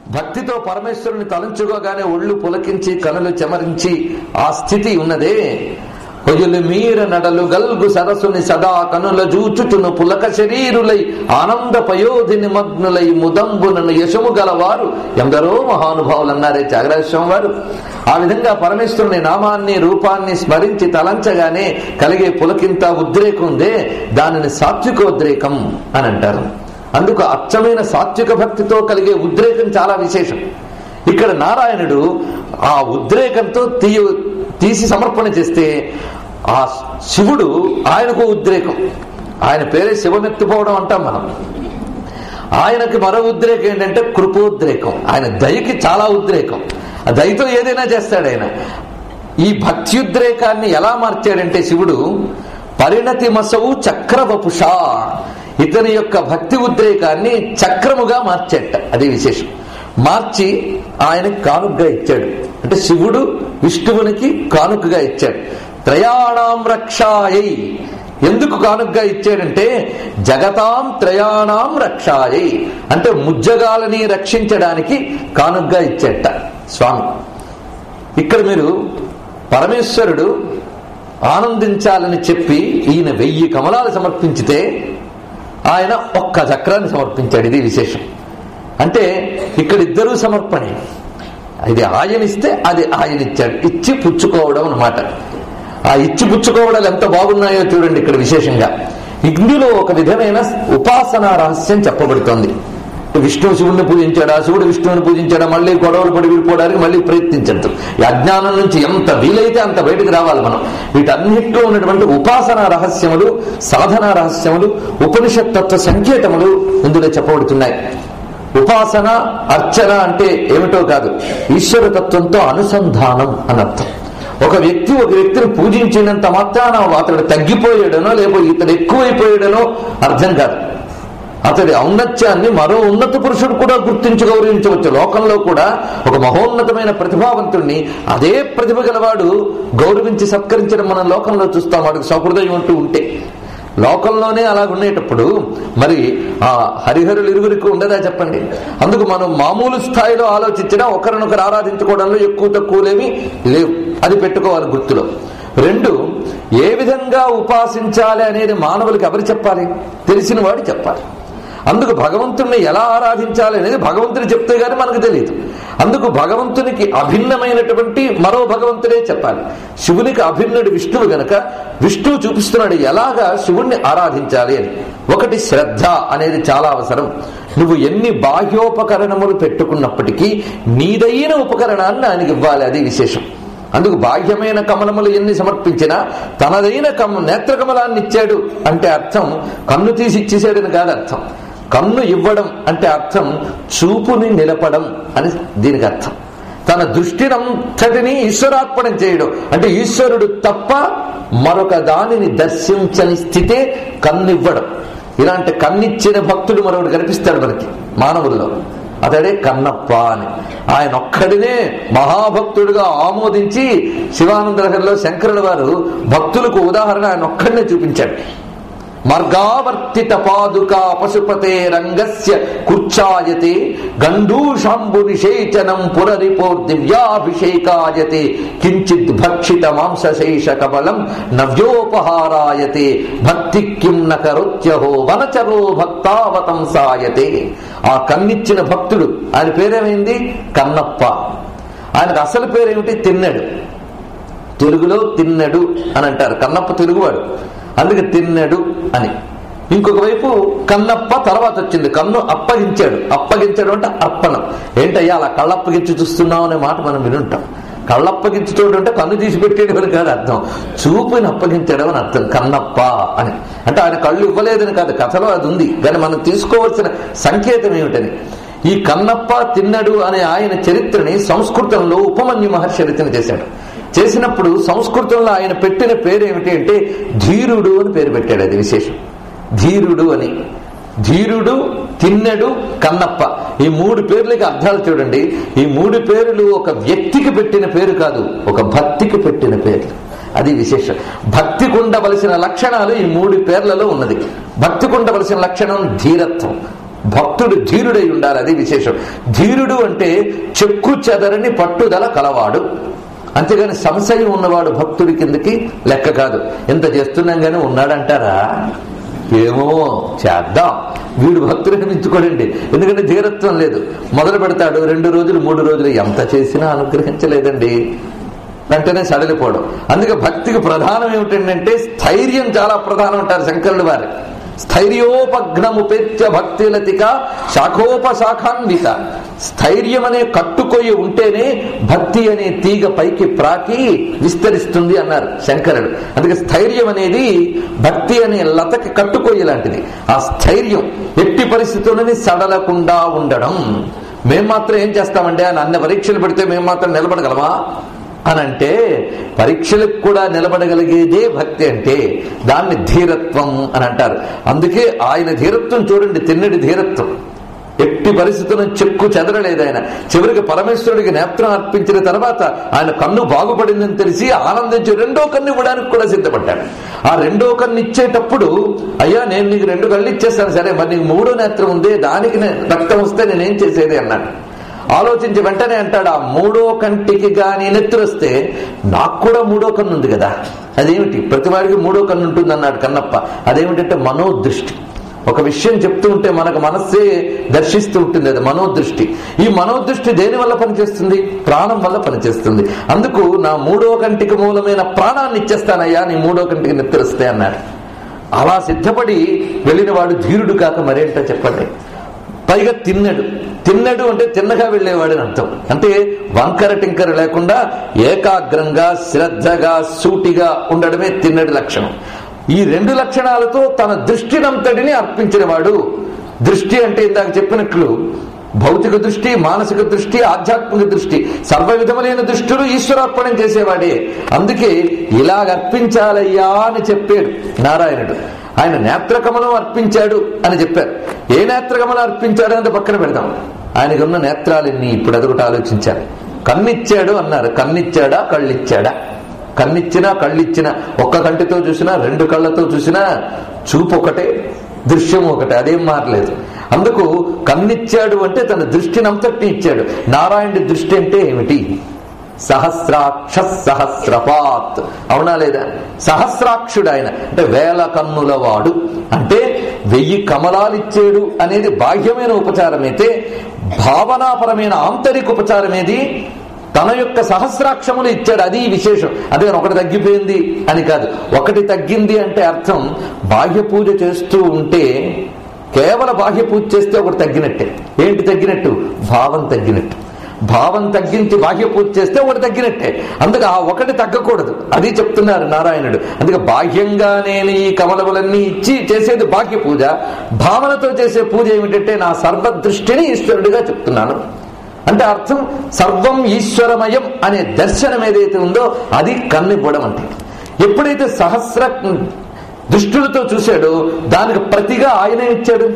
భక్తితో పరమేశ్వరుని తలంచుకోగానే ఒళ్ళు పులకించి కనులు చెమరించి ఆ స్థితి ఉన్నదే పొయ్యులు మీర నడలు గల్గు సరసుని సదా కనుల జూచుచును పులక శరీరులై ఆనంద పయోధిని మగ్నులై ముదంబునను యశము గలవారు ఎందరో మహానుభావులు అన్నారే త్యాగరాజస్వామి వారు ఆ విధంగా పరమేశ్వరుని నామాన్ని రూపాన్ని స్మరించి తలంచగానే కలిగే పులకింత ఉద్రేకం ఉందే దానిని సాత్వికోద్రేకం అని అంటారు అందుకు అచ్చమైన సాత్విక భక్తితో కలిగే ఉద్రేకం చాలా విశేషం ఇక్కడ నారాయణుడు ఆ ఉద్రేకంతో తీయ తీసి సమర్పణ చేస్తే ఆ శివుడు ఆయనకు ఉద్రేకం ఆయన పేరే శివమెత్తిపోవడం అంటాం మనం ఆయనకి మరో ఉద్రేకం ఏంటంటే కృపోద్రేకం ఆయన దయకి చాలా ఉద్రేకం ఆ దయతో ఏదైనా చేస్తాడు ఆయన ఈ భక్త్యుద్రేకాన్ని ఎలా మార్చాడంటే శివుడు పరిణతి మసవు చక్రవపుష ఇతని యొక్క భక్తి ఉద్రేకాన్ని చక్రముగా మార్చేట అది విశేషం మార్చి ఆయనకి కానుకగా ఇచ్చాడు అంటే శివుడు విష్ణువునికి కానుకగా ఇచ్చాడు త్రయాణం రక్షాయై ఎందుకు కానుకగా ఇచ్చాడంటే జగతాం త్రయాణం రక్షాయై అంటే ముజ్జగాలని రక్షించడానికి కానుకగా ఇచ్చేట స్వామి ఇక్కడ మీరు పరమేశ్వరుడు ఆనందించాలని చెప్పి ఈయన వెయ్యి కమలాలు సమర్పించితే ఆయన ఒక్క చక్రాన్ని సమర్పించాడు ఇది విశేషం అంటే ఇక్కడ ఇద్దరూ సమర్పణే ఇది ఆయన ఇస్తే అది ఆయన ఇచ్చాడు ఇచ్చి పుచ్చుకోవడం అన్నమాట ఆ ఇచ్చి పుచ్చుకోవడాలు ఎంత బాగున్నాయో చూడండి ఇక్కడ విశేషంగా ఇందులో ఒక విధమైన ఉపాసనా రహస్యం చెప్పబడుతోంది విష్ణువు శివుణ్ణి పూజించాడా శివుడు విష్ణువుని పూజించాడా మళ్ళీ గొడవలు పడి విడిపోవడానికి మళ్ళీ ప్రయత్నించద్దు ఈ అజ్ఞానం నుంచి ఎంత వీలైతే అంత బయటకు రావాలి మనం వీటన్నిటిలో ఉన్నటువంటి ఉపాసనా రహస్యములు సాధనా రహస్యములు ఉపనిషత్ తత్వ సంకేతములు ఇందులో చెప్పబడుతున్నాయి ఉపాసన అర్చన అంటే ఏమిటో కాదు ఈశ్వర తత్వంతో అనుసంధానం అని అర్థం ఒక వ్యక్తి ఒక వ్యక్తిని పూజించినంత మాత్రాన అతడు తగ్గిపోయాడనో లేకపోతే ఇతడు ఎక్కువైపోయాడనో అర్థం కాదు అతడి ఔన్నత్యాన్ని మరో ఉన్నత పురుషుడు కూడా గుర్తించి గౌరవించవచ్చు లోకంలో కూడా ఒక మహోన్నతమైన ప్రతిభావంతుణ్ణి అదే ప్రతిభ గలవాడు గౌరవించి సత్కరించడం మనం లోకంలో చూస్తాం వాడికి సహృదయం అంటూ ఉంటే లోకంలోనే అలా ఉండేటప్పుడు మరి ఆ హరిహరులు ఇరుగురికి ఉండదా చెప్పండి అందుకు మనం మామూలు స్థాయిలో ఆలోచించినా ఒకరినొకరు ఆరాధించుకోవడంలో ఎక్కువ తక్కువలేమి లేవు అది పెట్టుకోవాలి గుర్తులో రెండు ఏ విధంగా ఉపాసించాలి అనేది మానవులకి ఎవరు చెప్పాలి తెలిసిన వాడు చెప్పాలి అందుకు భగవంతుణ్ణి ఎలా ఆరాధించాలి అనేది భగవంతుని చెప్తే గానీ మనకు తెలియదు అందుకు భగవంతునికి అభిన్నమైనటువంటి మరో భగవంతుడే చెప్పాలి శివునికి అభిన్నుడు విష్ణువు గనక విష్ణువు చూపిస్తున్నాడు ఎలాగా శివుణ్ణి ఆరాధించాలి అని ఒకటి శ్రద్ధ అనేది చాలా అవసరం నువ్వు ఎన్ని బాహ్యోపకరణములు పెట్టుకున్నప్పటికీ నీదైన ఉపకరణాన్ని ఆయనకి ఇవ్వాలి అది విశేషం అందుకు బాహ్యమైన కమలములు ఎన్ని సమర్పించినా తనదైన కమ నేత్రకమలాన్ని ఇచ్చాడు అంటే అర్థం కన్ను తీసి ఇచ్చేసాడని కాదు అర్థం కన్ను ఇవ్వడం అంటే అర్థం చూపుని నిలపడం అని దీనికి అర్థం తన దృష్టినంతటిని ఈశ్వరార్పణం చేయడం అంటే ఈశ్వరుడు తప్ప మరొక దానిని దర్శించని స్థితే కన్నివ్వడం ఇలాంటి కన్నిచ్చిన భక్తుడు మరొకటి కనిపిస్తాడు మనకి మానవుల్లో అతడే కన్నప్ప అని ఆయన ఒక్కడినే మహాభక్తుడిగా ఆమోదించి శివానందరహరిలో శంకరుల వారు భక్తులకు ఉదాహరణ ఆయన ఒక్కడినే చూపించాడు మార్గావర్తిత పాదుకా పశుపతే రంగస్య కుర్చాయతే గండూషాంబు నిషేచనం పురరిపోర్దివ్యాభిషేకాయతే కించిత్ భక్షిత మాంసశేష కబలం నవ్యోపహారాయతే భక్తి కిం నకరుత్యహో వనచరో భక్తావతంసాయతే ఆ కన్నిచ్చిన భక్తుడు ఆయన పేరేమైంది కన్నప్ప ఆయనకు అసలు పేరేమిటి తిన్నడు తెలుగులో తిన్నడు అని అంటారు కన్నప్ప తెలుగువాడు అందుకే తిన్నడు అని ఇంకొక వైపు కన్నప్ప తర్వాత వచ్చింది కన్ను అప్పగించాడు అప్పగించాడు అంటే అర్పణం ఏంటయ్యా అలా కళ్ళప్పగించి చూస్తున్నావు అనే మాట మనం వినుంటాం కళ్ళప్పగించడం అంటే కన్ను తీసి పెట్టేయడం అని కాదు అర్థం చూపుని అప్పగించడం అని అర్థం కన్నప్ప అని అంటే ఆయన కళ్ళు ఇవ్వలేదని కాదు కథలో అది ఉంది కానీ మనం తీసుకోవాల్సిన సంకేతం ఏమిటని ఈ కన్నప్ప తిన్నడు అనే ఆయన చరిత్రని సంస్కృతంలో ఉపమన్యు మహర్షి రచన చేశాడు చేసినప్పుడు సంస్కృతంలో ఆయన పెట్టిన పేరు ఏమిటి అంటే ధీరుడు అని పేరు పెట్టాడు అది విశేషం ధీరుడు అని ధీరుడు తిన్నడు కన్నప్ప ఈ మూడు పేర్లకి అర్థాలు చూడండి ఈ మూడు పేర్లు ఒక వ్యక్తికి పెట్టిన పేరు కాదు ఒక భక్తికి పెట్టిన పేర్లు అది విశేషం భక్తికి ఉండవలసిన లక్షణాలు ఈ మూడు పేర్లలో ఉన్నది భక్తికి ఉండవలసిన లక్షణం ధీరత్వం భక్తుడు ధీరుడై ఉండాలి అది విశేషం ధీరుడు అంటే చెక్కు చెదరని పట్టుదల కలవాడు అంతేగాని సంశయం ఉన్నవాడు భక్తుడి కిందకి లెక్క కాదు ఎంత చేస్తున్నాం గానీ ఉన్నాడంటారా ఏమో చేద్దాం వీడు భక్తుడిని మించుకోడండి ఎందుకంటే ధీరత్వం లేదు మొదలు పెడతాడు రెండు రోజులు మూడు రోజులు ఎంత చేసినా అనుగ్రహించలేదండి వెంటనే సడలిపోవడం అందుకే భక్తికి ప్రధానం ఏమిటంటే స్థైర్యం చాలా ప్రధానం అంటారు శంకరుడు వారి స్థైర్యోపఘ్నముపేత్య భక్తిలతిక శాఖోపశాఖాన్విత స్థైర్యం అనే కట్టుకొయ్యి ఉంటేనే భక్తి అనే తీగ పైకి ప్రాకి విస్తరిస్తుంది అన్నారు శంకరుడు అందుకే స్థైర్యం అనేది భక్తి అనే లతకి కట్టుకొయ్యి లాంటిది ఆ స్థైర్యం ఎట్టి పరిస్థితులని సడలకుండా ఉండడం మేం మాత్రం ఏం చేస్తామంటే అని అన్న పరీక్షలు పెడితే మేము మాత్రం నిలబడగలమా అని అంటే పరీక్షలకు కూడా నిలబడగలిగేదే భక్తి అంటే దాన్ని ధీరత్వం అని అంటారు అందుకే ఆయన ధీరత్వం చూడండి తిన్నడి ధీరత్వం ఎట్టి పరిస్థితులను చెక్కు చెదరలేదు ఆయన చివరికి పరమేశ్వరుడికి నేత్రం అర్పించిన తర్వాత ఆయన కన్ను బాగుపడిందని తెలిసి ఆనందించి రెండో కన్ను ఇవ్వడానికి కూడా సిద్ధపడ్డాడు ఆ రెండో కన్ను ఇచ్చేటప్పుడు అయ్యా నేను నీకు రెండు కళ్ళు ఇచ్చేస్తాను సరే మరి నీకు మూడో నేత్రం ఉంది దానికి నే- రక్తం వస్తే నేనేం చేసేది అన్నాడు ఆలోచించి వెంటనే అంటాడు ఆ మూడో కంటికి గాని నెత్తురొస్తే నాకు కూడా మూడో కన్ను ఉంది కదా అదేమిటి ప్రతివాడికి మూడో కన్ను ఉంటుంది అన్నాడు కన్నప్ప అదేమిటంటే మనోదృష్టి ఒక విషయం చెప్తూ ఉంటే మనకు మనస్సే దర్శిస్తూ ఉంటుంది అది మనోదృష్టి ఈ మనోదృష్టి దేని వల్ల పనిచేస్తుంది ప్రాణం వల్ల పనిచేస్తుంది అందుకు నా మూడో కంటికి మూలమైన ప్రాణాన్ని ఇచ్చేస్తానయ్యా నీ మూడో కంటికి నిద్రస్తే అన్నాడు అలా సిద్ధపడి వెళ్ళిన వాడు ధీరుడు కాక మరేంటో చెప్పండి పైగా తిన్నడు తిన్నడు అంటే తిన్నగా వెళ్ళేవాడని అర్థం అంటే వంకర టింకర లేకుండా ఏకాగ్రంగా శ్రద్ధగా సూటిగా ఉండడమే తిన్నడి లక్షణం ఈ రెండు లక్షణాలతో తన దృష్టినంతటిని అర్పించిన వాడు దృష్టి అంటే ఇందాక చెప్పినట్లు భౌతిక దృష్టి మానసిక దృష్టి ఆధ్యాత్మిక దృష్టి సర్వ విధములైన దృష్టులు ఈశ్వరార్పణం చేసేవాడే అందుకే ఇలాగ అర్పించాలయ్యా అని చెప్పాడు నారాయణుడు ఆయన నేత్రకమలం అర్పించాడు అని చెప్పారు ఏ నేత్రకమలం అర్పించాడు అనేది పక్కన పెడదాం ఆయనకున్న నేత్రాలన్నీ ఇప్పుడు అదొకటి ఆలోచించారు కన్నిచ్చాడు అన్నారు కన్నిచ్చాడా కళ్ళిచ్చాడా కన్నిచ్చినా కళ్ళిచ్చినా ఒక్క కంటితో చూసినా రెండు కళ్ళతో చూసినా చూపు ఒకటే దృశ్యం ఒకటే అదేం మారలేదు అందుకు కన్నిచ్చాడు అంటే తన దృష్టిని అంతటిని ఇచ్చాడు నారాయణుడి దృష్టి అంటే ఏమిటి సహస్రాక్ష సహస్రపాత్ అవునా లేదా సహస్రాక్షుడు ఆయన అంటే వేల కన్నుల వాడు అంటే వెయ్యి కమలాలిచ్చాడు అనేది బాహ్యమైన ఉపచారం అయితే భావనాపరమైన ఆంతరిక ఉపచారం ఏది తన యొక్క సహస్రాక్షములు ఇచ్చాడు అది విశేషం అదే ఒకటి తగ్గిపోయింది అని కాదు ఒకటి తగ్గింది అంటే అర్థం బాహ్య పూజ చేస్తూ ఉంటే కేవల బాహ్య పూజ చేస్తే ఒకటి తగ్గినట్టే ఏంటి తగ్గినట్టు భావం తగ్గినట్టు భావం తగ్గించి బాహ్య పూజ చేస్తే ఒకటి తగ్గినట్టే అందుకే ఆ ఒకటి తగ్గకూడదు అది చెప్తున్నారు నారాయణుడు అందుకే బాహ్యంగా నేను ఈ కమలములన్నీ ఇచ్చి చేసేది బాహ్య పూజ భావనతో చేసే పూజ ఏమిటంటే నా సర్వదృష్టిని ఈశ్వరుడిగా చెప్తున్నాను అంటే అర్థం సర్వం ఈశ్వరమయం అనే దర్శనం ఏదైతే ఉందో అది కన్నివ్వడం అంటే ఎప్పుడైతే సహస్ర దృష్టులతో చూశాడో దానికి ప్రతిగా ఆయనే ఇచ్చాడు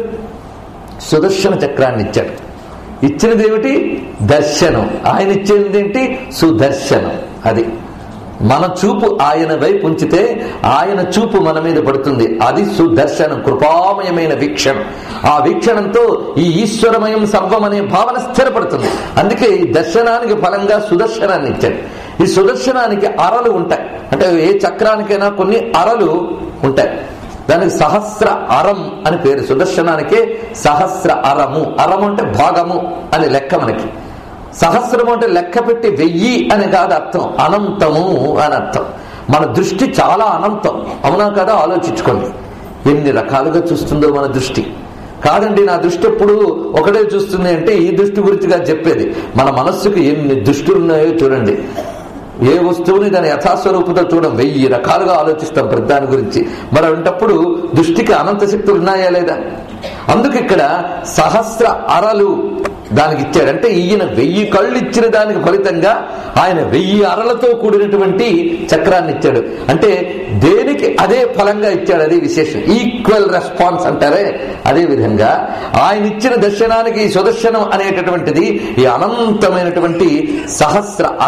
సుదర్శన చక్రాన్ని ఇచ్చాడు ఇచ్చినది ఏమిటి దర్శనం ఆయన ఇచ్చేది ఏంటి సుదర్శనం అది మన చూపు ఆయన వైపు ఉంచితే ఆయన చూపు మన మీద పడుతుంది అది సుదర్శనం కృపామయమైన వీక్షణం ఆ వీక్షణంతో ఈ ఈశ్వరమయం సర్వం అనే భావన స్థిరపడుతుంది అందుకే ఈ దర్శనానికి ఫలంగా సుదర్శనాన్ని ఇచ్చాడు ఈ సుదర్శనానికి అరలు ఉంటాయి అంటే ఏ చక్రానికైనా కొన్ని అరలు ఉంటాయి దానికి సహస్ర అరం అని పేరు సుదర్శనానికే సహస్ర అరము అరము అంటే భాగము అని లెక్క మనకి సహస్రము అంటే లెక్క పెట్టి వెయ్యి అని కాదు అర్థం అనంతము అని అర్థం మన దృష్టి చాలా అనంతం అవునా కదా ఆలోచించుకోండి ఎన్ని రకాలుగా చూస్తుందో మన దృష్టి కాదండి నా దృష్టి ఎప్పుడు ఒకటే చూస్తుంది అంటే ఈ దృష్టి గురించిగా చెప్పేది మన మనస్సుకు ఎన్ని దృష్టిలు ఉన్నాయో చూడండి ఏ వస్తువుని దాని యథాస్వరూపంతో చూడం వెయ్యి రకాలుగా ఆలోచిస్తాం ప్రతి దాని గురించి మరి అంటప్పుడు దృష్టికి అనంత శక్తులు ఉన్నాయా లేదా అందుకు ఇక్కడ సహస్ర అరలు దానికి ఇచ్చాడు అంటే ఈయన వెయ్యి కళ్ళు ఇచ్చిన దానికి ఫలితంగా ఆయన వెయ్యి అరలతో కూడినటువంటి చక్రాన్ని ఇచ్చాడు అంటే దేనికి అదే ఫలంగా ఇచ్చాడు అదే విశేషం ఈక్వల్ రెస్పాన్స్ అంటారే అదే విధంగా ఆయన ఇచ్చిన దర్శనానికి ఈ సుదర్శనం అనేటటువంటిది ఈ అనంతమైనటువంటి సహస్ర అర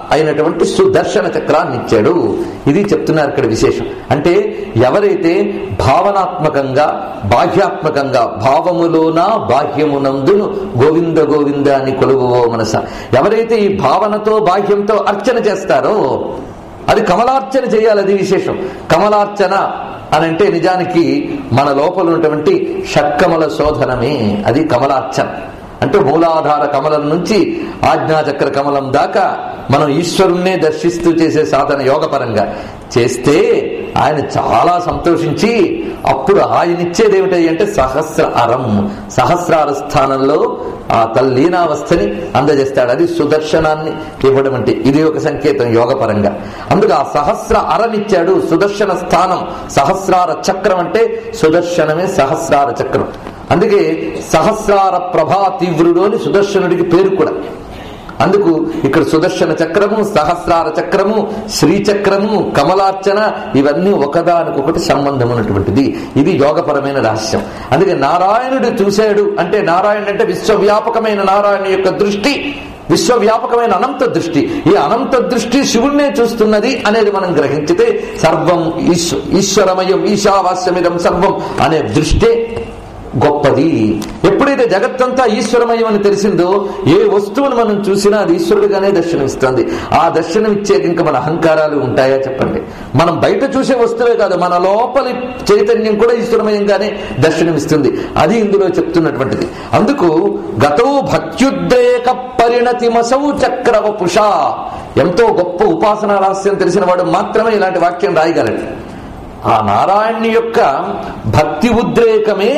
అయినటువంటి సుదర్శన చక్రాన్ని ఇచ్చాడు ఇది చెప్తున్నారు ఇక్కడ విశేషం అంటే ఎవరైతే భావనాత్మకంగా బాహ్యాత్మకంగా భావములోన బాహ్యమునందును గోవింద గోవింద అని కొలువువో మనస ఎవరైతే ఈ భావనతో బాహ్యంతో అర్చన చేస్తారో అది కమలార్చన చేయాలి అది విశేషం కమలార్చన అని అంటే నిజానికి మన లోపల ఉన్నటువంటి షట్కమల శోధనమే అది కమలార్చన అంటే మూలాధార కమలం నుంచి ఆజ్ఞాచక్ర కమలం దాకా మనం ఈశ్వరుణ్ణే దర్శిస్తూ చేసే సాధన యోగపరంగా చేస్తే ఆయన చాలా సంతోషించి అప్పుడు ఆయన ఇచ్చేది ఏమిటి అంటే సహస్ర అరం సహస్రార స్థానంలో ఆ తల్లీనావస్థని అందజేస్తాడు అది సుదర్శనాన్ని ఇవ్వడం అంటే ఇది ఒక సంకేతం యోగపరంగా అందుకు ఆ సహస్ర అరమిచ్చాడు సుదర్శన స్థానం సహస్రార చక్రం అంటే సుదర్శనమే సహస్రార చక్రం అందుకే సహస్రార ప్రభా తీవ్రుడు అని సుదర్శనుడికి పేరు కూడా అందుకు ఇక్కడ సుదర్శన చక్రము సహస్రార చక్రము శ్రీచక్రము కమలార్చన ఇవన్నీ ఒకదానికొకటి సంబంధం ఉన్నటువంటిది ఇది యోగపరమైన రహస్యం అందుకే నారాయణుడు చూశాడు అంటే నారాయణుడు అంటే విశ్వవ్యాపకమైన నారాయణ యొక్క దృష్టి విశ్వవ్యాపకమైన అనంత దృష్టి ఈ అనంత దృష్టి శివుణ్ణే చూస్తున్నది అనేది మనం గ్రహించితే సర్వం ఈశ్వ ఈశ్వరమయం ఈశావాస్యమిదం సర్వం అనే దృష్టే గొప్పది ఎప్పుడైతే జగత్తంతా ఈశ్వరమయం అని తెలిసిందో ఏ వస్తువును మనం చూసినా అది ఈశ్వరుడిగానే దర్శనమిస్తుంది ఆ దర్శనం ఇచ్చేది ఇంకా మన అహంకారాలు ఉంటాయా చెప్పండి మనం బయట చూసే వస్తువే కాదు మన లోపలి చైతన్యం కూడా ఈశ్వరమయంగానే దర్శనమిస్తుంది అది ఇందులో చెప్తున్నటువంటిది అందుకు గతో భక్త్యుద్రేక పరిణతిమసౌ చక్రవపుష ఎంతో గొప్ప ఉపాసనా రహస్యం తెలిసిన వాడు మాత్రమే ఇలాంటి వాక్యం రాయగలడు ఆ నారాయణుని యొక్క భక్తి ఉద్రేకమే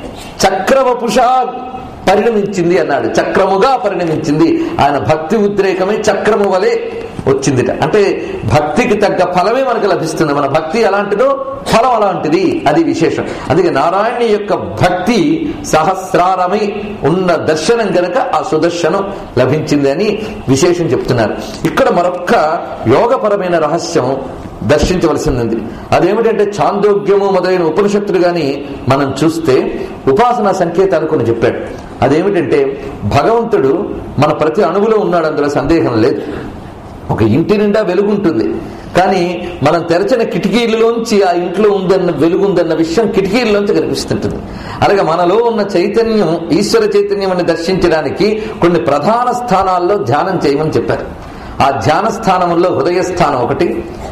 చక్రవపుష పరిణమించింది అన్నాడు చక్రముగా పరిణమించింది ఆయన భక్తి ఉద్రేకమే చక్రము వలె వచ్చిందిట అంటే భక్తికి తగ్గ ఫలమే మనకు లభిస్తుంది మన భక్తి ఎలాంటిదో ఫలం అలాంటిది అది విశేషం అందుకే నారాయణ యొక్క భక్తి సహస్రారమై ఉన్న దర్శనం గనక ఆ సుదర్శనం లభించింది అని విశేషం చెప్తున్నారు ఇక్కడ మరొక్క యోగపరమైన రహస్యం దర్శించవలసింది అదేమిటంటే చాందోగ్యము మొదలైన ఉపనిషత్తులు గాని మనం చూస్తే ఉపాసనా సంకేతాలు కొన్ని చెప్పాడు అదేమిటంటే భగవంతుడు మన ప్రతి అణువులో ఉన్నాడు అందులో సందేహం లేదు ఒక ఇంటి నిండా వెలుగుంటుంది కానీ మనం తెరచిన కిటికీలలోంచి ఆ ఇంట్లో ఉందన్న వెలుగుందన్న విషయం కిటికీలలోంచి కనిపిస్తుంటుంది అలాగే మనలో ఉన్న చైతన్యం ఈశ్వర చైతన్యం అని దర్శించడానికి కొన్ని ప్రధాన స్థానాల్లో ధ్యానం చేయమని చెప్పారు ఆ ధ్యాన స్థానంలో హృదయ స్థానం ఒకటి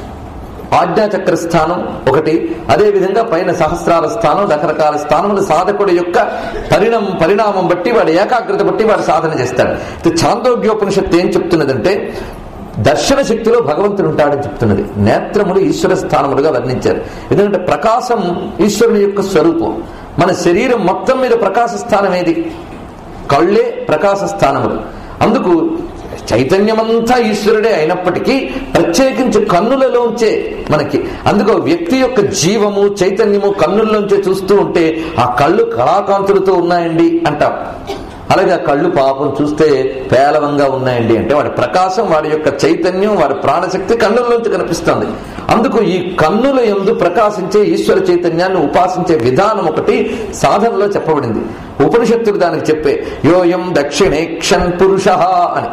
ఆజ్ఞాచక్ర స్థానం ఒకటి అదే విధంగా పైన సహస్రాల స్థానం రకరకాల స్థానములు సాధకుడి యొక్క పరిణామం పరిణామం బట్టి వాడి ఏకాగ్రత బట్టి వాడు సాధన చేస్తాడు చాందోగ్యోపనిషత్తు ఏం చెప్తున్నదంటే దర్శన శక్తిలో భగవంతుడు ఉంటాడని చెప్తున్నది నేత్రములు ఈశ్వర స్థానములుగా వర్ణించారు ఎందుకంటే ప్రకాశం ఈశ్వరుని యొక్క స్వరూపం మన శరీరం మొత్తం మీద ప్రకాశ స్థానం ఏది కళ్ళే ప్రకాశ స్థానములు అందుకు చైతన్యమంతా ఈశ్వరుడే అయినప్పటికీ ప్రత్యేకించి కన్నులలోంచే మనకి అందుకు వ్యక్తి యొక్క జీవము చైతన్యము కన్నుల్లోంచే చూస్తూ ఉంటే ఆ కళ్ళు కళాకాంతులతో ఉన్నాయండి అంటాం అలాగే ఆ కళ్ళు పాపం చూస్తే పేలవంగా ఉన్నాయండి అంటే వాడి ప్రకాశం వాడి యొక్క చైతన్యం వాడి ప్రాణశక్తి కన్నుల్లోంచి కనిపిస్తుంది అందుకు ఈ కన్నుల ఎందు ప్రకాశించే ఈశ్వర చైతన్యాన్ని ఉపాసించే విధానం ఒకటి సాధనలో చెప్పబడింది ఉపనిషత్తులు దానికి చెప్పే యోయం దక్షిణేక్షన్ పురుష అని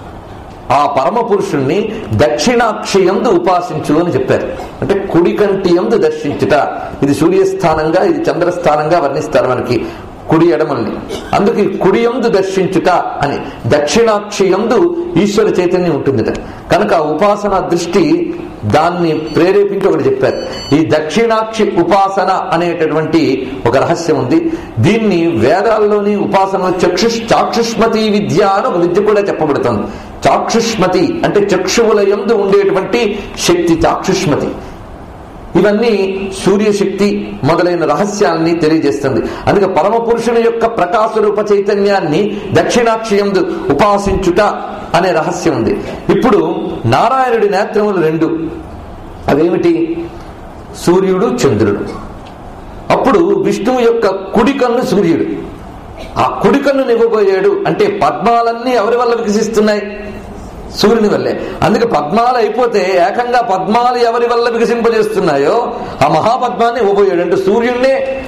ఆ పరమ పురుషుణ్ణి దక్షిణాక్షి ఎందు ఉపాసించు అని చెప్పారు అంటే కుడి కంటి ఎందు దర్శించుట ఇది సూర్యస్థానంగా ఇది చంద్రస్థానంగా వర్ణిస్తారు మనకి కుడి ఎడమల్ని అందుకే కుడి ఎందు దర్శించుట అని దక్షిణాక్షి ఎందు ఈశ్వర చైతన్యం ఉంటుందిట కనుక ఆ ఉపాసన దృష్టి దాన్ని ప్రేరేపించి ఒకటి చెప్పారు ఈ దక్షిణాక్షి ఉపాసన అనేటటువంటి ఒక రహస్యం ఉంది దీన్ని వేదాల్లోని ఉపాసన చక్షు చాక్షుష్మతి విద్య అని ఒక విద్య కూడా చెప్పబడుతుంది చాక్షుష్మతి అంటే చక్షువుల యందు ఉండేటువంటి శక్తి చాక్షుష్మతి ఇవన్నీ సూర్యశక్తి మొదలైన రహస్యాల్ని తెలియజేస్తుంది అందుకే పరమ పురుషుని యొక్క ప్రకాశ రూప చైతన్యాన్ని దక్షిణాక్షయందు ఉపాసించుట అనే రహస్యం ఉంది ఇప్పుడు నారాయణుడి నేత్రములు రెండు అవేమిటి సూర్యుడు చంద్రుడు అప్పుడు విష్ణువు యొక్క కుడి కన్ను సూర్యుడు ఆ కుడి కన్ను నివ్వబోయాడు అంటే పద్మాలన్నీ ఎవరి వల్ల వికసిస్తున్నాయి సూర్యుని వల్లే అందుకే పద్మాలు అయిపోతే ఏకంగా పద్మాలు ఎవరి వల్ల వికసింపజేస్తున్నాయో ఆ మహాపద్మాన్ని ఇవ్వబోయాడు అంటే సూర్యుడినే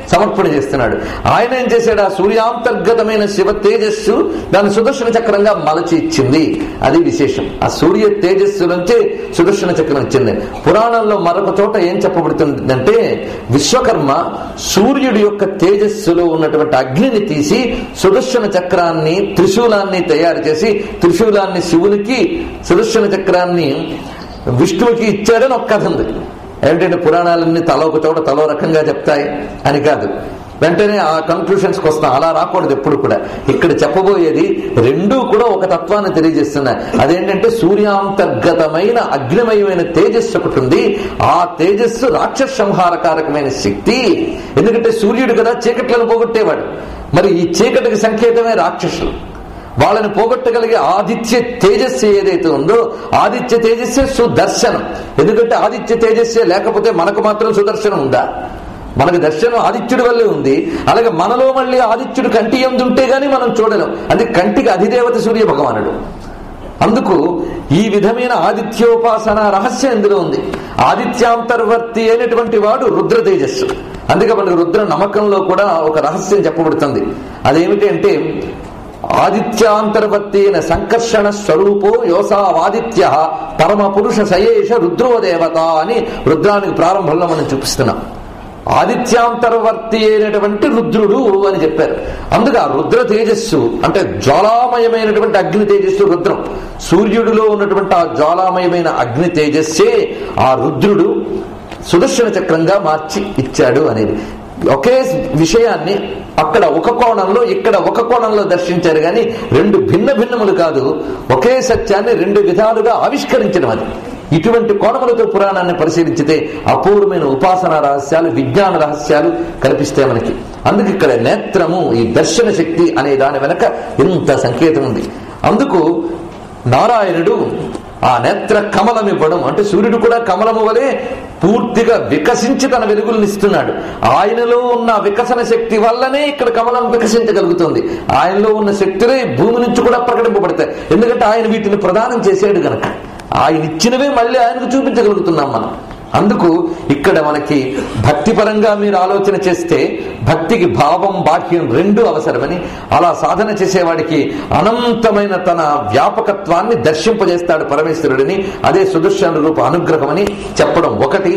సమర్పణ చేస్తున్నాడు ఆయన ఏం చేశాడు ఆ సూర్యాంతర్గతమైన శివ తేజస్సు దాని సుదర్శన చక్రంగా మలచి ఇచ్చింది అది విశేషం ఆ సూర్య తేజస్సు నుంచే సుదర్శన చక్రం వచ్చింది పురాణంలో మరొక చోట ఏం చెప్పబడుతుందంటే విశ్వకర్మ సూర్యుడి యొక్క తేజస్సులో ఉన్నటువంటి అగ్నిని తీసి సుదర్శన చక్రాన్ని త్రిశూలాన్ని తయారు చేసి త్రిశూలాన్ని శివునికి సుదర్శన చక్రాన్ని విష్ణువుకి ఇచ్చాడని ఒక కథ ఉంది ఏమిటంటే పురాణాలన్నీ తల ఒక చోట తలో రకంగా చెప్తాయి అని కాదు వెంటనే ఆ కన్క్లూషన్స్కి వస్తాం అలా రాకూడదు ఎప్పుడు కూడా ఇక్కడ చెప్పబోయేది రెండూ కూడా ఒక తత్వాన్ని తెలియజేస్తున్నాయి అదేంటంటే సూర్యాంతర్గతమైన అగ్నిమయమైన తేజస్సు ఒకటి ఉంది ఆ తేజస్సు రాక్షస సంహారకారకమైన శక్తి ఎందుకంటే సూర్యుడు కదా చీకట్లను పోగొట్టేవాడు మరి ఈ చీకటికి సంకేతమే రాక్షసులు వాళ్ళని పోగొట్టగలిగే ఆదిత్య తేజస్సు ఏదైతే ఉందో ఆదిత్య తేజస్సే సుదర్శనం ఎందుకంటే ఆదిత్య తేజస్సే లేకపోతే మనకు మాత్రం సుదర్శనం ఉందా మనకు దర్శనం ఆదిత్యుడి వల్లే ఉంది అలాగే మనలో మళ్ళీ ఆదిత్యుడు కంటి ఉంటే గానీ మనం చూడలేం అది కంటికి అధిదేవత సూర్య భగవానుడు అందుకు ఈ విధమైన ఆదిత్యోపాసన రహస్యం ఇందులో ఉంది ఆదిత్యాంతర్వర్తి అయినటువంటి వాడు రుద్ర తేజస్సు అందుకే మనకు రుద్ర నమ్మకంలో కూడా ఒక రహస్యం చెప్పబడుతుంది అదేమిటి అంటే ఆదిత్యాంతర్వర్తి అయిన సంకర్షణ స్వరూపో యోసావాదిత్య పరమ పురుష సయేష రుద్రో దేవత అని రుద్రానికి ప్రారంభంలో మనం చూపిస్తున్నాం ఆదిత్యాంతర్వర్తి అయినటువంటి రుద్రుడు అని చెప్పారు అందుకు ఆ రుద్ర తేజస్సు అంటే జ్వాలామయమైనటువంటి అగ్ని తేజస్సు రుద్రం సూర్యుడిలో ఉన్నటువంటి ఆ జ్వాలామయమైన అగ్ని తేజస్సే ఆ రుద్రుడు సుదర్శన చక్రంగా మార్చి ఇచ్చాడు అనేది ఒకే విషయాన్ని అక్కడ ఒక కోణంలో ఇక్కడ ఒక కోణంలో దర్శించారు కానీ రెండు భిన్న భిన్నములు కాదు ఒకే సత్యాన్ని రెండు విధాలుగా ఆవిష్కరించడం అది ఇటువంటి కోణములతో పురాణాన్ని పరిశీలించితే అపూర్వమైన ఉపాసన రహస్యాలు విజ్ఞాన రహస్యాలు కల్పిస్తాయి మనకి అందుకు ఇక్కడ నేత్రము ఈ దర్శన శక్తి అనే దాని వెనక ఇంత సంకేతం ఉంది అందుకు నారాయణుడు ఆ నేత్ర కమలం ఇవ్వడం అంటే సూర్యుడు కూడా కమలము వలె పూర్తిగా వికసించి తన వెలుగులను ఇస్తున్నాడు ఆయనలో ఉన్న వికసన శక్తి వల్లనే ఇక్కడ కమలం వికసించగలుగుతుంది ఆయనలో ఉన్న శక్తులే భూమి నుంచి కూడా ప్రకటింపబడతాయి ఎందుకంటే ఆయన వీటిని ప్రదానం చేశాడు గనక ఆయన ఇచ్చినవే మళ్ళీ ఆయనకు చూపించగలుగుతున్నాం మనం అందుకు ఇక్కడ మనకి భక్తి పరంగా మీరు ఆలోచన చేస్తే భక్తికి భావం బాహ్యం రెండు అవసరమని అలా సాధన చేసేవాడికి అనంతమైన తన వ్యాపకత్వాన్ని దర్శింపజేస్తాడు పరమేశ్వరుడిని అదే సుదర్శన రూప అనుగ్రహం అని చెప్పడం ఒకటి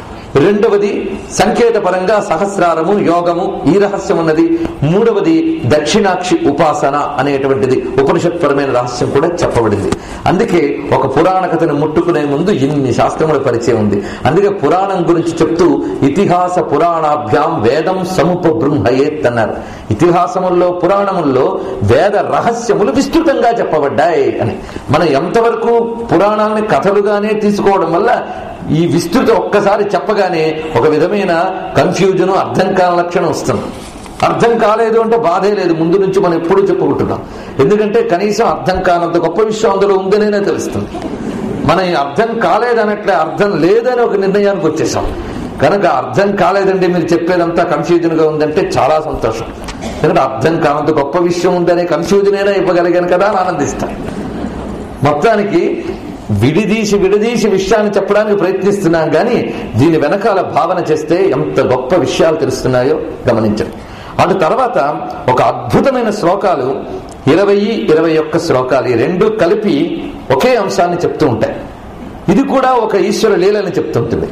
రెండవది సంకేత పరంగా సహస్రారము యోగము ఈ రహస్యం ఉన్నది మూడవది దక్షిణాక్షి ఉపాసన అనేటువంటిది ఉపనిషత్పరమైన రహస్యం కూడా చెప్పబడింది అందుకే ఒక పురాణ కథను ముట్టుకునే ముందు ఇన్ని శాస్త్రముల పరిచయం ఉంది అందుకే పురాణం గురించి చెప్తూ ఇతిహాస పురాణాభ్యాం వేదం సముప బృంహయేత్ అన్నారు ఇతిహాసముల్లో పురాణముల్లో వేద రహస్యములు విస్తృతంగా చెప్పబడ్డాయి అని మనం ఎంతవరకు పురాణాలని కథలుగానే తీసుకోవడం వల్ల ఈ విస్తృత ఒక్కసారి చెప్పగానే ఒక విధమైన కన్ఫ్యూజన్ అర్థం కాని లక్షణం వస్తుంది అర్థం కాలేదు అంటే బాధే లేదు ముందు నుంచి మనం ఎప్పుడూ చెప్పుకుంటున్నాం ఎందుకంటే కనీసం అర్థం కానంత గొప్ప విషయం అందులో ఉందనే తెలుస్తుంది మనం ఈ అర్థం కాలేదనట్లే అర్థం లేదని ఒక నిర్ణయానికి వచ్చేసాం కనుక అర్థం కాలేదండి మీరు చెప్పేదంతా కన్ఫ్యూజన్ గా ఉందంటే చాలా సంతోషం ఎందుకంటే అర్థం కానంత గొప్ప విషయం ఉందనే కన్ఫ్యూజన్ అయినా ఇవ్వగలిగాను కదా అని ఆనందిస్తాను మొత్తానికి విడిదీసి విడదీసి విషయాన్ని చెప్పడానికి ప్రయత్నిస్తున్నాం కానీ దీని వెనకాల భావన చేస్తే ఎంత గొప్ప విషయాలు తెలుస్తున్నాయో గమనించండి అటు తర్వాత ఒక అద్భుతమైన శ్లోకాలు ఇరవై ఇరవై ఒక్క శ్లోకాలు ఈ రెండు కలిపి ఒకే అంశాన్ని చెప్తూ ఉంటాయి ఇది కూడా ఒక ఈశ్వర లీలని చెప్తుంటుంది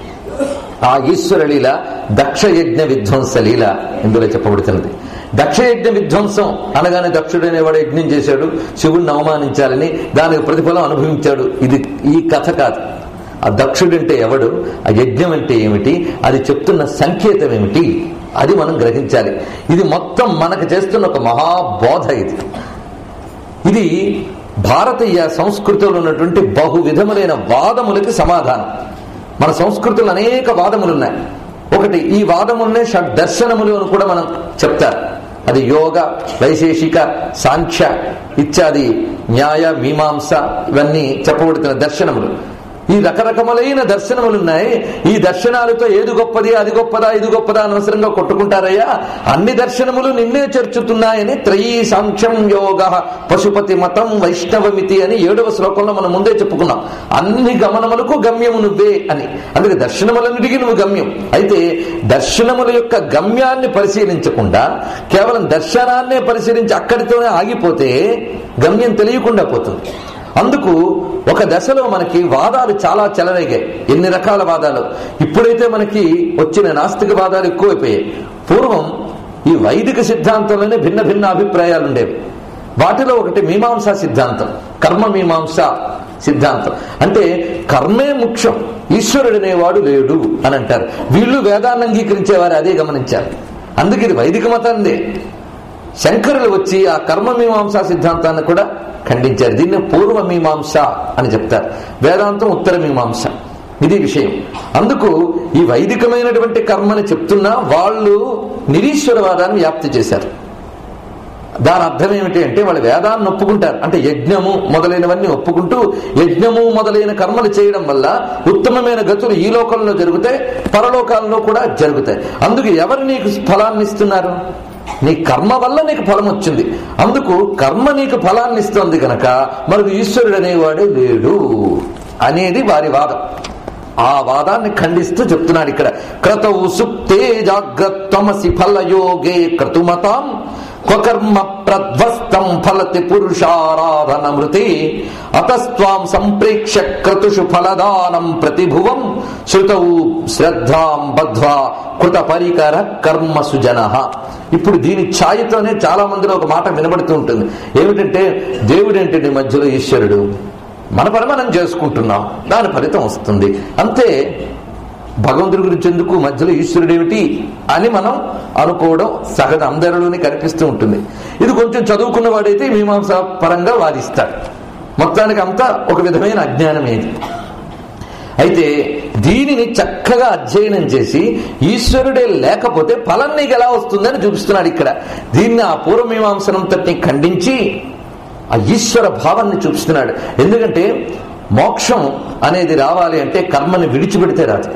ఆ ఈశ్వర లీల దక్ష యజ్ఞ విధ్వంస లీల ఇందులో చెప్పబడుతున్నది దక్షయజ్ఞ విధ్వంసం అనగానే దక్షుడు అనేవాడు యజ్ఞం చేశాడు శివుడిని అవమానించాలని దానికి ప్రతిఫలం అనుభవించాడు ఇది ఈ కథ కాదు ఆ దక్షుడంటే ఎవడు ఆ యజ్ఞం అంటే ఏమిటి అది చెప్తున్న సంకేతం ఏమిటి అది మనం గ్రహించాలి ఇది మొత్తం మనకు చేస్తున్న ఒక మహాబోధ ఇది ఇది భారతీయ సంస్కృతిలో ఉన్నటువంటి బహు విధములైన వాదములకి సమాధానం మన సంస్కృతిలో అనేక వాదములు ఉన్నాయి ఒకటి ఈ వాదములనే షడ్ దర్శనములు అని కూడా మనం చెప్తారు అది యోగ వైశేషిక సాంఖ్య ఇత్యాది న్యాయ మీమాంస ఇవన్నీ చెప్పబడుతున్న దర్శనములు ఈ రకరకములైన దర్శనములు ఉన్నాయి ఈ దర్శనాలతో ఏది గొప్పది అది గొప్పదా ఇది గొప్పదా అనవసరంగా కొట్టుకుంటారయ్యా అన్ని దర్శనములు నిన్నే చేర్చుతున్నాయని త్రయీ సాంఖ్యం యోగ పశుపతి మతం వైష్ణవమితి అని ఏడవ శ్లోకంలో మనం ముందే చెప్పుకున్నాం అన్ని గమనములకు గమ్యము నువ్వే అని అందుకే దర్శనములన్నిటికీ నువ్వు గమ్యం అయితే దర్శనముల యొక్క గమ్యాన్ని పరిశీలించకుండా కేవలం దర్శనాన్నే పరిశీలించి అక్కడితోనే ఆగిపోతే గమ్యం తెలియకుండా పోతుంది అందుకు ఒక దశలో మనకి వాదాలు చాలా చెలరేగాయి ఎన్ని రకాల వాదాలు ఇప్పుడైతే మనకి వచ్చిన నాస్తిక వాదాలు ఎక్కువైపోయాయి పూర్వం ఈ వైదిక సిద్ధాంతంలోనే భిన్న భిన్న అభిప్రాయాలు ఉండేవి వాటిలో ఒకటి మీమాంసా సిద్ధాంతం కర్మ మీమాంస సిద్ధాంతం అంటే కర్మే ముఖ్యం ఈశ్వరుడు అనేవాడు లేడు అని అంటారు వీళ్ళు వేదాన్ని అంగీకరించేవారు అదే గమనించారు అందుకే ఇది వైదిక మతందే శంకరులు వచ్చి ఆ కర్మ మీమాంసా సిద్ధాంతాన్ని కూడా ఖండించారు దీన్ని పూర్వ మీమాంస అని చెప్తారు వేదాంతం ఉత్తర మీమాంస ఇది విషయం అందుకు ఈ వైదికమైనటువంటి కర్మని చెప్తున్నా వాళ్ళు నిరీశ్వరవాదాన్ని వ్యాప్తి చేశారు దాని అర్థం ఏమిటి అంటే వాళ్ళు వేదాన్ని ఒప్పుకుంటారు అంటే యజ్ఞము మొదలైనవన్నీ ఒప్పుకుంటూ యజ్ఞము మొదలైన కర్మలు చేయడం వల్ల ఉత్తమమైన గతులు ఈ లోకంలో జరుగుతాయి పరలోకాల్లో కూడా జరుగుతాయి అందుకు ఎవరు నీకు ఫలాన్ని ఇస్తున్నారు నీ కర్మ వల్ల నీకు ఫలం వచ్చింది అందుకు కర్మ నీకు ఫలాన్ని ఇస్తుంది గనక మనకు ఈశ్వరుడు అనేవాడే లేడు అనేది వారి వాదం ఆ వాదాన్ని ఖండిస్తూ చెప్తున్నాడు ఇక్కడ క్రతవు సుప్తే జాగ్రత్తమసి ఫలయోగే క్రతుమతాం క్వకర్మ ప్రధ్వస్తం ఫలతి పురుషారాధన మృతి అతస్వాం సంప్రేక్ష క్రతుషు ఫలదానం ప్రతిభువం శృతవు శ్రద్ధాం బద్ధ్వా కృత పరికర కర్మ సుజన ఇప్పుడు దీని ఛాయతోనే చాలా మందిలో ఒక మాట వినబడుతూ ఉంటుంది ఏమిటంటే దేవుడేంటి మధ్యలో ఈశ్వరుడు మన పని మనం చేసుకుంటున్నాం దాని ఫలితం వస్తుంది అంతే భగవంతుడి గురించి ఎందుకు మధ్యలో ఈశ్వరుడు ఏమిటి అని మనం అనుకోవడం సహజ అందరిలోనే కనిపిస్తూ ఉంటుంది ఇది కొంచెం చదువుకున్న వాడైతే మీమాంస పరంగా వాదిస్తాడు మొత్తానికి అంతా ఒక విధమైన అజ్ఞానం ఏది అయితే దీనిని చక్కగా అధ్యయనం చేసి ఈశ్వరుడే లేకపోతే ఫలం నీకు ఎలా వస్తుందని చూపిస్తున్నాడు ఇక్కడ దీన్ని ఆ పూర్వమీమాంసనంతటిని ఖండించి ఆ ఈశ్వర భావాన్ని చూపిస్తున్నాడు ఎందుకంటే మోక్షం అనేది రావాలి అంటే కర్మని విడిచిపెడితే రాదు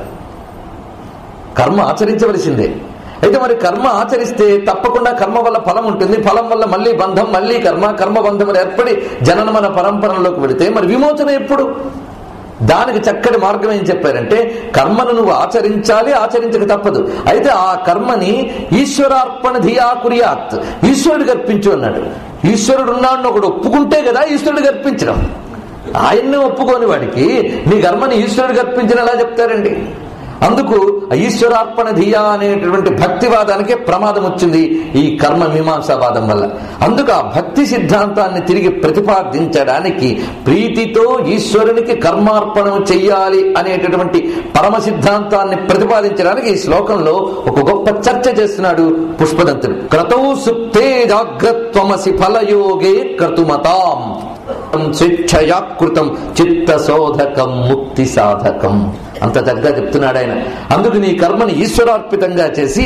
కర్మ ఆచరించవలసిందే అయితే మరి కర్మ ఆచరిస్తే తప్పకుండా కర్మ వల్ల ఫలం ఉంటుంది ఫలం వల్ల మళ్ళీ బంధం మళ్ళీ కర్మ కర్మ బంధములు ఏర్పడి జననమన పరంపరలోకి వెళితే మరి విమోచన ఎప్పుడు దానికి చక్కటి మార్గం ఏం చెప్పారంటే కర్మను నువ్వు ఆచరించాలి ఆచరించక తప్పదు అయితే ఆ కర్మని ఈశ్వరార్పణ ధియా కురియాత్ ఈశ్వరుడికి అర్పించు అన్నాడు ఈశ్వరుడు ఉన్నాడు ఒకడు ఒప్పుకుంటే కదా ఈశ్వరుడికి అర్పించడం ఆయన్నే ఒప్పుకోని వాడికి నీ కర్మని ఈశ్వరుడికి అర్పించిన ఎలా చెప్తారండి అందుకు ఈశ్వరార్పణ ధియా అనేటటువంటి భక్తివాదానికే ప్రమాదం వచ్చింది ఈ కర్మ మీమాంసావాదం వల్ల అందుకు ఆ భక్తి సిద్ధాంతాన్ని తిరిగి ప్రతిపాదించడానికి ప్రీతితో ఈశ్వరునికి కర్మార్పణం చెయ్యాలి అనేటటువంటి పరమ సిద్ధాంతాన్ని ప్రతిపాదించడానికి ఈ శ్లోకంలో ఒక గొప్ప చర్చ చేస్తున్నాడు పుష్పదంతుడు క్రతౌ సుప్తే జాగ్రత్వమసి ఫలయోగే క్రతుమతాం శిక్షయాకృతం చిత్త శోధకం ముక్తి సాధకం అంత చక్కగా చెప్తున్నాడు ఆయన అందుకు నీ కర్మని ఈశ్వరార్పితంగా చేసి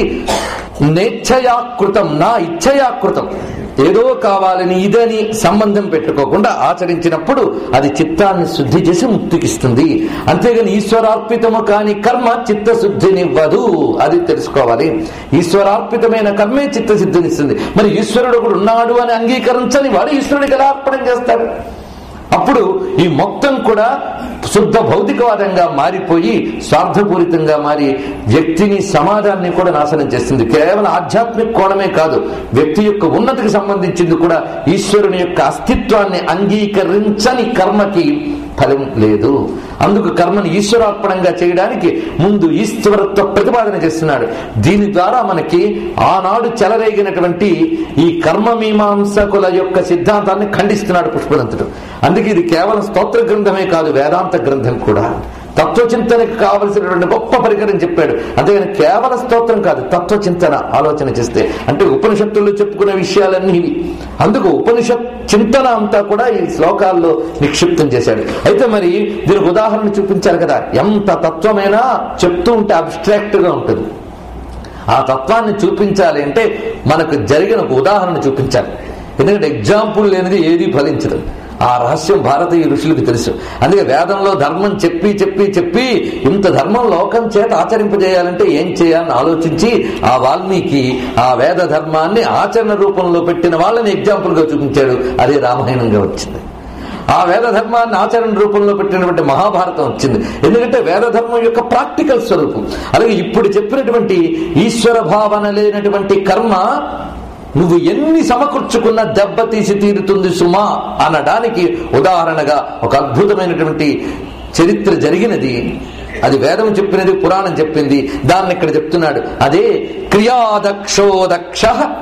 నేచ్ఛయాకృతం నా ఇచ్ఛయాకృతం ఏదో కావాలని ఇదని సంబంధం పెట్టుకోకుండా ఆచరించినప్పుడు అది చిత్తాన్ని శుద్ధి చేసి ముక్తికిస్తుంది అంతేగాని ఈశ్వరార్పితము కాని కర్మ చిత్తశుద్ధినివ్వదు అది తెలుసుకోవాలి ఈశ్వరార్పితమైన కర్మే చిత్తశుద్ధినిస్తుంది మరి ఈశ్వరుడు ఒకడు ఉన్నాడు అని అంగీకరించని వాడు ఈశ్వరుడికి ఎలా అర్పణం చేస్తాడు అప్పుడు ఈ మొత్తం కూడా శుద్ధ భౌతికవాదంగా మారిపోయి స్వార్థపూరితంగా మారి వ్యక్తిని సమాజాన్ని కూడా నాశనం చేస్తుంది కేవలం ఆధ్యాత్మిక కోణమే కాదు వ్యక్తి యొక్క ఉన్నతికి సంబంధించింది కూడా ఈశ్వరుని యొక్క అస్తిత్వాన్ని అంగీకరించని కర్మకి ఫలం లేదు అందుకు కర్మను ఈశ్వరార్పణంగా చేయడానికి ముందు ఈశ్వరత్వ ప్రతిపాదన చేస్తున్నాడు దీని ద్వారా మనకి ఆనాడు చెలరేగినటువంటి ఈ కర్మ మీమాంసకుల యొక్క సిద్ధాంతాన్ని ఖండిస్తున్నాడు పుష్పదంతుడు అందుకే ఇది కేవలం స్తోత్ర గ్రంథమే కాదు వేదాంత గ్రంథం కూడా తత్వచింతనకు కావలసినటువంటి గొప్ప పరికరం చెప్పాడు అంతేగాని కేవల స్తోత్రం కాదు తత్వచింతన ఆలోచన చేస్తే అంటే ఉపనిషత్తుల్లో చెప్పుకునే విషయాలన్నీ ఇవి అందుకు ఉపనిషత్ చింతన అంతా కూడా ఈ శ్లోకాల్లో నిక్షిప్తం చేశాడు అయితే మరి దీనికి ఉదాహరణ చూపించారు కదా ఎంత తత్వమైనా చెప్తూ ఉంటే అబ్స్ట్రాక్ట్ గా ఉంటుంది ఆ తత్వాన్ని చూపించాలి అంటే మనకు జరిగిన ఒక ఉదాహరణ చూపించాలి ఎందుకంటే ఎగ్జాంపుల్ లేనిది ఏది ఫలించదు ఆ రహస్యం భారతీయ ఋషులకు తెలుసు అందుకే వేదంలో ధర్మం చెప్పి చెప్పి చెప్పి ఇంత ధర్మం లోకం చేత ఆచరింపజేయాలంటే ఏం చేయాలని ఆలోచించి ఆ వాల్మీకి ఆ వేద ధర్మాన్ని ఆచరణ రూపంలో పెట్టిన వాళ్ళని ఎగ్జాంపుల్ గా చూపించాడు అదే రామాయణంగా వచ్చింది ఆ వేద ధర్మాన్ని ఆచరణ రూపంలో పెట్టినటువంటి మహాభారతం వచ్చింది ఎందుకంటే వేద ధర్మం యొక్క ప్రాక్టికల్ స్వరూపం అలాగే ఇప్పుడు చెప్పినటువంటి ఈశ్వర భావన లేనటువంటి కర్మ నువ్వు ఎన్ని సమకూర్చుకున్నా దెబ్బతీసి తీరుతుంది సుమా అనడానికి ఉదాహరణగా ఒక అద్భుతమైనటువంటి చరిత్ర జరిగినది అది వేదం చెప్పినది పురాణం చెప్పింది దాన్ని ఇక్కడ చెప్తున్నాడు అదే క్రియాదక్షో దక్ష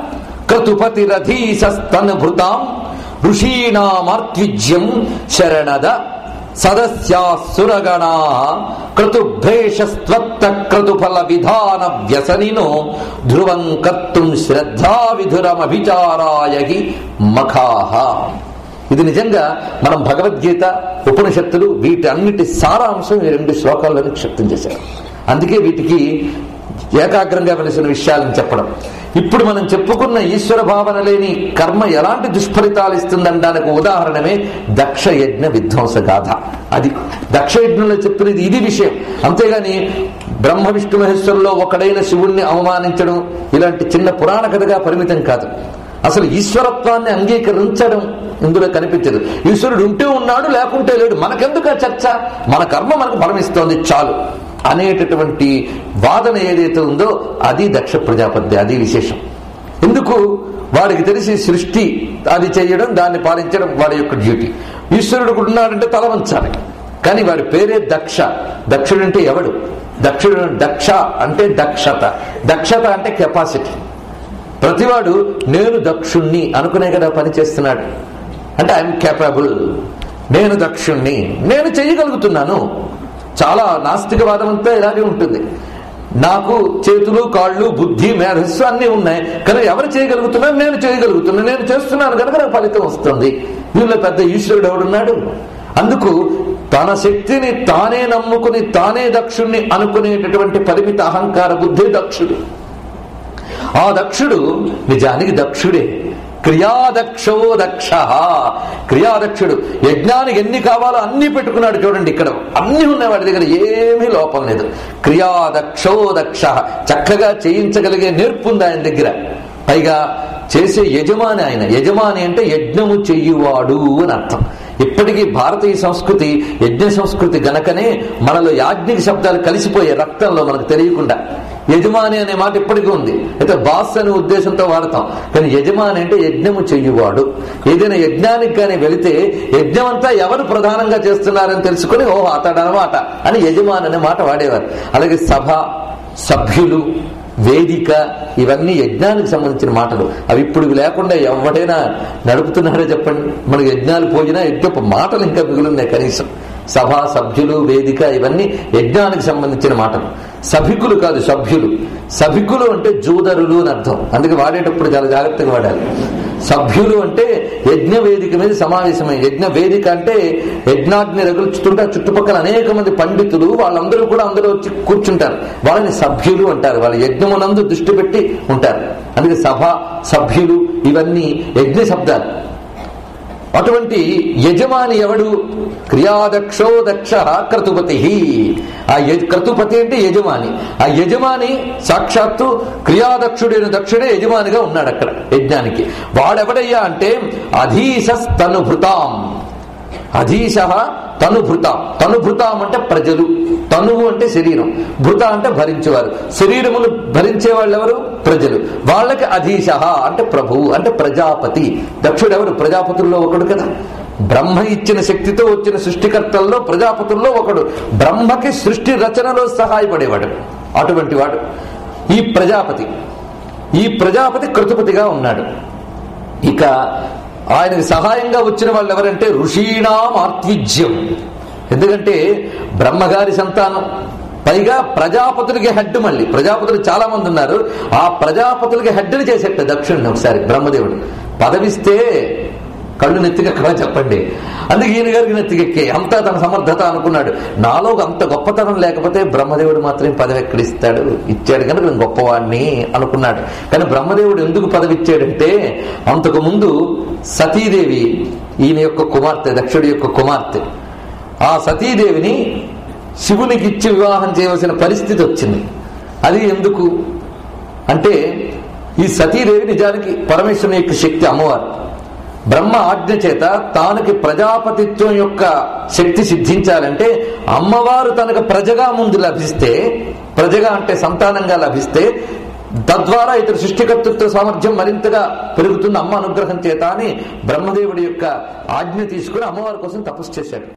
క్రతుపతిరధీశస్తనుభృతాం ఋషీణామార్త్విజ్యం శరణద సదస్యాసురగణా క్రతుభ్రేషస్త్వత్త క్రతుఫల విధాన వ్యసనినో ధ్రువం కర్తుం శ్రద్ధా విధురమభిచారాయగి మఖాహ ఇది నిజంగా మనం భగవద్గీత ఉపనిషత్తులు వీటన్నిటి సారాంశం ఈ రెండు శ్లోకాలను క్షక్తం చేశారు అందుకే వీటికి ఏకాగ్రంగా వెలిసిన విషయాలను చెప్పడం ఇప్పుడు మనం చెప్పుకున్న ఈశ్వర భావన లేని కర్మ ఎలాంటి దుష్ఫలితాలు ఇస్తుందనడానికి ఉదాహరణమే దక్ష యజ్ఞ విధ్వంస గాథ అది దక్ష యజ్ఞంలో చెప్పినది ఇది విషయం అంతేగాని బ్రహ్మ విష్ణు మహేశ్వరులో ఒకడైన శివుణ్ణి అవమానించడం ఇలాంటి చిన్న పురాణ కథగా పరిమితం కాదు అసలు ఈశ్వరత్వాన్ని అంగీకరించడం ఇందులో కనిపించదు ఈశ్వరుడు ఉంటే ఉన్నాడు లేకుంటే లేడు మనకెందుకు ఆ చర్చ మన కర్మ మనకు ఫలమిస్తోంది చాలు అనేటటువంటి వాదన ఏదైతే ఉందో అది దక్ష ప్రజాపతి అది విశేషం ఎందుకు వాడికి తెలిసి సృష్టి అది చేయడం దాన్ని పాలించడం వాడి యొక్క డ్యూటీ ఈశ్వరుడు కూడా ఉన్నాడంటే తల వంచాలి కానీ వాడి పేరే దక్ష దక్షుడు అంటే ఎవడు దక్షుడు దక్ష అంటే దక్షత దక్షత అంటే కెపాసిటీ ప్రతివాడు నేను దక్షుణ్ణి అనుకునే కదా పని చేస్తున్నాడు అంటే ఐఎమ్ కేపబుల్ నేను దక్షుణ్ణి నేను చేయగలుగుతున్నాను చాలా నాస్తికవాదం అంతా ఇలాగే ఉంటుంది నాకు చేతులు కాళ్ళు బుద్ధి మేధస్సు అన్నీ ఉన్నాయి కానీ ఎవరు చేయగలుగుతున్నారు నేను చేయగలుగుతున్నాను నేను చేస్తున్నాను కనుక నాకు ఫలితం వస్తుంది వీళ్ళ పెద్ద ఈశ్వరుడు ఎవడున్నాడు అందుకు తన శక్తిని తానే నమ్ముకుని తానే దక్షుణ్ణి అనుకునేటటువంటి పరిమిత అహంకార బుద్ధి దక్షుడు ఆ దక్షుడు నిజానికి దక్షుడే క్రియాదక్షో దక్ష క్రియాదక్షుడు యజ్ఞానికి ఎన్ని కావాలో అన్ని పెట్టుకున్నాడు చూడండి ఇక్కడ అన్ని ఉన్నాయి వాడి దగ్గర ఏమీ లోపం లేదు క్రియాదక్షో దక్ష చక్కగా చేయించగలిగే నేర్పు ఉంది ఆయన దగ్గర పైగా చేసే యజమాని ఆయన యజమాని అంటే యజ్ఞము చెయ్యువాడు అని అర్థం ఇప్పటికీ భారతీయ సంస్కృతి యజ్ఞ సంస్కృతి గనకనే మనలో యాజ్ఞిక శబ్దాలు కలిసిపోయే రక్తంలో మనకు తెలియకుండా యజమాని అనే మాట ఇప్పటికీ ఉంది అయితే బాస్ అనే ఉద్దేశంతో వాడతాం కానీ యజమాని అంటే యజ్ఞము చెయ్యువాడు ఏదైనా యజ్ఞానికి కానీ వెళితే యజ్ఞం అంతా ఎవరు ప్రధానంగా చేస్తున్నారని తెలుసుకుని ఓహో అతడనమాట అని యజమాని అనే మాట వాడేవారు అలాగే సభ సభ్యులు వేదిక ఇవన్నీ యజ్ఞానికి సంబంధించిన మాటలు అవి ఇప్పుడు లేకుండా ఎవడైనా నడుపుతున్నారో చెప్పండి మనకి యజ్ఞాలు పోయినా యజ్ఞపు మాటలు ఇంకా మిగులున్నాయి కనీసం సభ సభ్యులు వేదిక ఇవన్నీ యజ్ఞానికి సంబంధించిన మాటలు సభికులు కాదు సభ్యులు సభికులు అంటే జూదరులు అని అర్థం అందుకే వాడేటప్పుడు చాలా జాగ్రత్తగా వాడాలి సభ్యులు అంటే యజ్ఞ వేదిక మీద సమావేశమై యజ్ఞ వేదిక అంటే యజ్ఞాగ్ని రగులుచుతుంటే ఆ చుట్టుపక్కల అనేక మంది పండితులు వాళ్ళందరూ కూడా అందరూ వచ్చి కూర్చుంటారు వాళ్ళని సభ్యులు అంటారు వాళ్ళ యజ్ఞమునందు దృష్టి పెట్టి ఉంటారు అందుకే సభ సభ్యులు ఇవన్నీ యజ్ఞ శబ్దాలు అటువంటి యజమాని ఎవడు క్రియాదక్షో దక్ష క్రతుపతి ఆ యజ- క్రతుపతి అంటే యజమాని ఆ యజమాని సాక్షాత్తు క్రియాదక్షుడైన దక్షుడే యజమానిగా ఉన్నాడు అక్కడ యజ్ఞానికి వాడెవడయ్యా అంటే అధీశస్తనుభృతాం అధీశ తనుభృతాం తనుభృతాం అంటే ప్రజలు తనువు అంటే శరీరం భృత అంటే భరించేవారు శరీరమును భరించే వాళ్ళు ఎవరు ప్రజలు వాళ్ళకి అధీశ అంటే ప్రభువు అంటే ప్రజాపతి దక్షుడు ఎవరు ప్రజాపతుల్లో ఒకడు కదా బ్రహ్మ ఇచ్చిన శక్తితో వచ్చిన సృష్టికర్తల్లో ప్రజాపతుల్లో ఒకడు బ్రహ్మకి సృష్టి రచనలో సహాయపడేవాడు అటువంటి వాడు ఈ ప్రజాపతి ఈ ప్రజాపతి కృతపతిగా ఉన్నాడు ఇక ఆయనకి సహాయంగా వచ్చిన వాళ్ళు ఎవరంటే ఋషీణాం ఆర్త్విజ్యం ఎందుకంటే బ్రహ్మగారి సంతానం పైగా ప్రజాపతులకి హెడ్ మళ్ళీ ప్రజాపతులు చాలా మంది ఉన్నారు ఆ ప్రజాపతులకి హెడ్ని చేసేట దక్షిణుని ఒకసారి బ్రహ్మదేవుడు పదవిస్తే కళ్ళు నెత్తికెక్కడా చెప్పండి అందుకే ఈయన గారికి నెత్తికెక్కే అంతా తన సమర్థత అనుకున్నాడు నాలో అంత గొప్పతనం లేకపోతే బ్రహ్మదేవుడు మాత్రం పదవి ఎక్కడిస్తాడు ఇచ్చాడు కనుక నేను గొప్పవాడిని అనుకున్నాడు కానీ బ్రహ్మదేవుడు ఎందుకు పదవి ఇచ్చాడంటే అంతకు ముందు సతీదేవి ఈయన యొక్క కుమార్తె దక్షుడి యొక్క కుమార్తె ఆ సతీదేవిని శివునికి ఇచ్చి వివాహం చేయవలసిన పరిస్థితి వచ్చింది అది ఎందుకు అంటే ఈ సతీదేవి నిజానికి పరమేశ్వరుని యొక్క శక్తి అమ్మవారు బ్రహ్మ ఆజ్ఞ చేత తానుకి ప్రజాపతిత్వం యొక్క శక్తి సిద్ధించాలంటే అమ్మవారు తనకు ప్రజగా ముందు లభిస్తే ప్రజగా అంటే సంతానంగా లభిస్తే తద్వారా ఇతర సృష్టికర్తృత్వ సామర్థ్యం మరింతగా పెరుగుతుంది అమ్మ అనుగ్రహం చేత అని బ్రహ్మదేవుడి యొక్క ఆజ్ఞ తీసుకుని అమ్మవారి కోసం తపస్సు చేశాడు